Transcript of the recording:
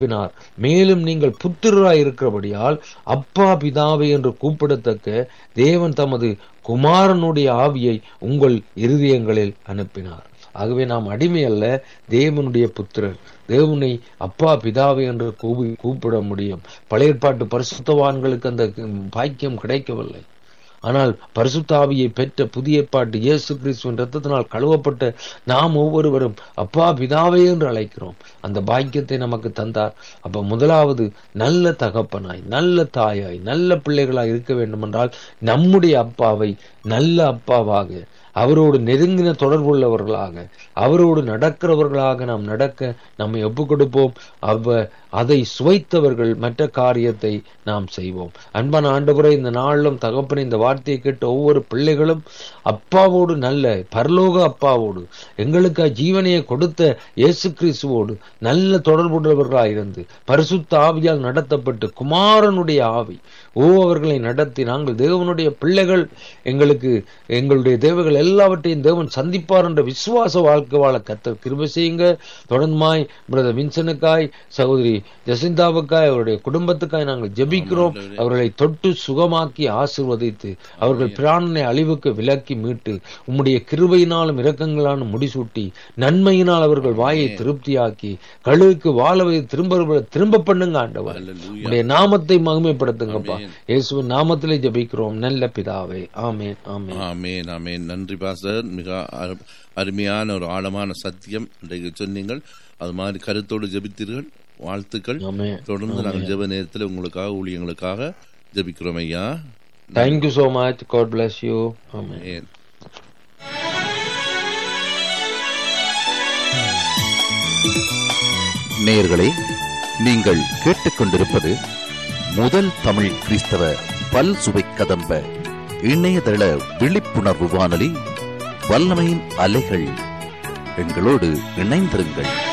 அனுப்பினார் மேலும் நீங்கள் புத்திரராய் இருக்கிறபடியால் அப்பா பிதாவே என்று கூப்பிடத்தக்க தேவன் தமது குமாரனுடைய ஆவியை உங்கள் இருதயங்களில் அனுப்பினார் ஆகவே நாம் அடிமை அல்ல தேவனுடைய புத்திரர் தேவனை அப்பா பிதாவே என்று கூவி கூப்பிட முடியும் பழைய ஏற்பாட்டு பரிசுத்தவான்களுக்கு அந்த பாக்கியம் கிடைக்கவில்லை ஆனால் பரிசுத்தாவியை பெற்ற புதிய ஏற்பாட்டு இயேசு கிறிஸ்துவின் ரத்தத்தினால் கழுவப்பட்ட நாம் ஒவ்வொருவரும் அப்பா பிதாவே என்று அழைக்கிறோம் அந்த பாக்கியத்தை நமக்கு தந்தார் அப்ப முதலாவது நல்ல தகப்பனாய் நல்ல தாயாய் நல்ல பிள்ளைகளாய் இருக்க வேண்டுமென்றால் நம்முடைய அப்பாவை நல்ல அப்பாவாக அவரோடு நெருங்கின தொடர்புள்ளவர்களாக அவரோடு நடக்கிறவர்களாக நாம் நடக்க நம்மை ஒப்புக் கொடுப்போம் அவ அதை சுவைத்தவர்கள் மற்ற காரியத்தை நாம் செய்வோம் அன்பான ஆண்டவரை இந்த நாளிலும் தகப்பன இந்த வார்த்தையை கேட்ட ஒவ்வொரு பிள்ளைகளும் அப்பாவோடு நல்ல பரலோக அப்பாவோடு எங்களுக்கு ஜீவனையை கொடுத்த இயேசு கிறிஸ்துவோடு நல்ல தொடர்புள்ளவர்களாக இருந்து பரிசுத்த ஆவியால் நடத்தப்பட்டு குமாரனுடைய ஆவி ஓ அவர்களை நடத்தி நாங்கள் தேவனுடைய பிள்ளைகள் எங்களுக்கு எங்களுடைய தேவைகள் எல்லாவற்றையும் தேவன் சந்திப்பார் என்ற விசுவாச வாழ்க்கை வாழ கத்த கிருப செய்யுங்க தொடர்ந்துமாய் பிரதர் வின்சனுக்காய் சகோதரி ஜசிந்தாவுக்காய் அவருடைய குடும்பத்துக்காய் நாங்கள் ஜெபிக்கிறோம் அவர்களை தொட்டு சுகமாக்கி ஆசிர்வதித்து அவர்கள் பிராணனை அழிவுக்கு விலக்கி மீட்டு உம்முடைய கிருபையினாலும் இரக்கங்களான முடிசூட்டி நன்மையினால் அவர்கள் வாயை திருப்தியாக்கி கழுவுக்கு வாழ வைத்து திரும்ப திரும்ப பண்ணுங்க ஆண்டவர் உடைய நாமத்தை மகிமைப்படுத்துங்கப்பா இயேசுவின் நாமத்திலே ஜெபிக்கிறோம் நல்ல பிதாவே ஆமேன் ஆமேன் ஆமேன் ஆமேன் நன்றி பாஸ்டர் மிக அரு- அருமையான ஒரு ஆழமான சத்தியம் இன்றைக்கு சொன்னீங்கள் அது மாதிரி கருத்தோடு ஜெபித்தீர்கள் வாழ்த்துக்கள் ஆமென். தொடர்ந்து நாங்கள் ஜெப நேரத்தில் உங்களுக்காக ஊழியங்களுக்காக ஜெபிக்கிறோம் ஐயா thank you so much God bless you amen amen. நேயர்களே நீங்கள் கேட்டுக்கொண்டிருப்பது முதல் தமிழ் கிறிஸ்தவ பல் சுவை கதம்ப இணையதள விழிப்புணர்வு வானொலி வல்லமையின் அலைகள் எங்களோடு இணைந்திருங்கள்